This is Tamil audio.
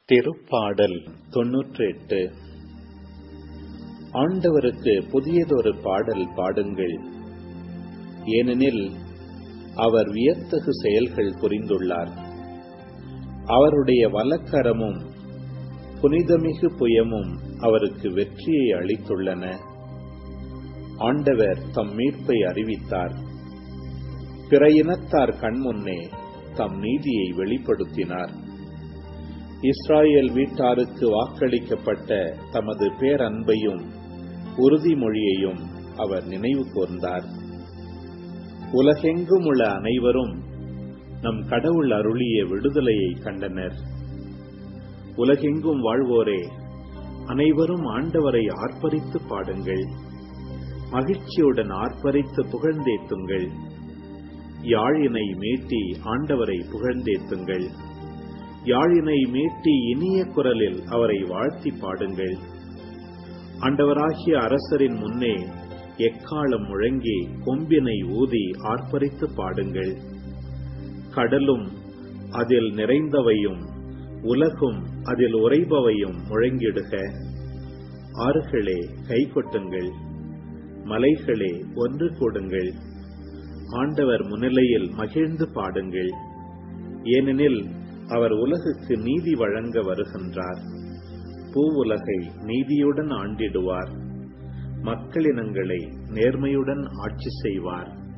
திருப்பாடல் தொன்னூற்றி எட்டு ஆண்டவருக்கு புதியதொரு பாடல் பாடுங்கள் ஏனெனில் அவர் வியத்தகு செயல்கள் புரிந்துள்ளார் அவருடைய வலக்கரமும் புனிதமிகு புயமும் அவருக்கு வெற்றியை அளித்துள்ளன ஆண்டவர் தம் மீட்பை அறிவித்தார் பிற இனத்தார் கண்முன்னே தம் நீதியை வெளிப்படுத்தினார் இஸ்ராயேல் வீட்டாருக்கு வாக்களிக்கப்பட்ட தமது பேரன்பையும் உறுதிமொழியையும் அவர் நினைவு கூர்ந்தார் உலகெங்கும் உள்ள அனைவரும் நம் கடவுள் அருளிய விடுதலையை கண்டனர் உலகெங்கும் வாழ்வோரே அனைவரும் ஆண்டவரை ஆர்ப்பரித்து பாடுங்கள் மகிழ்ச்சியுடன் ஆர்ப்பரித்து புகழ்ந்தேத்துங்கள் யாழினை மீட்டி ஆண்டவரை புகழ்ந்தேத்துங்கள் யாழினை மீட்டி இனிய குரலில் அவரை வாழ்த்தி பாடுங்கள் ஆண்டவராகிய அரசரின் முன்னே எக்காலம் முழங்கி கொம்பினை ஊதி ஆர்ப்பரித்து பாடுங்கள் கடலும் அதில் நிறைந்தவையும் உலகும் அதில் உறைபவையும் முழங்கிடுக ஆறுகளே கை கொட்டுங்கள் மலைகளே ஒன்று கூடுங்கள் ஆண்டவர் முன்னிலையில் மகிழ்ந்து பாடுங்கள் ஏனெனில் அவர் உலகுக்கு நீதி வழங்க வருகின்றார் பூவுலகை நீதியுடன் ஆண்டிடுவார் மக்களினங்களை நேர்மையுடன் ஆட்சி செய்வார்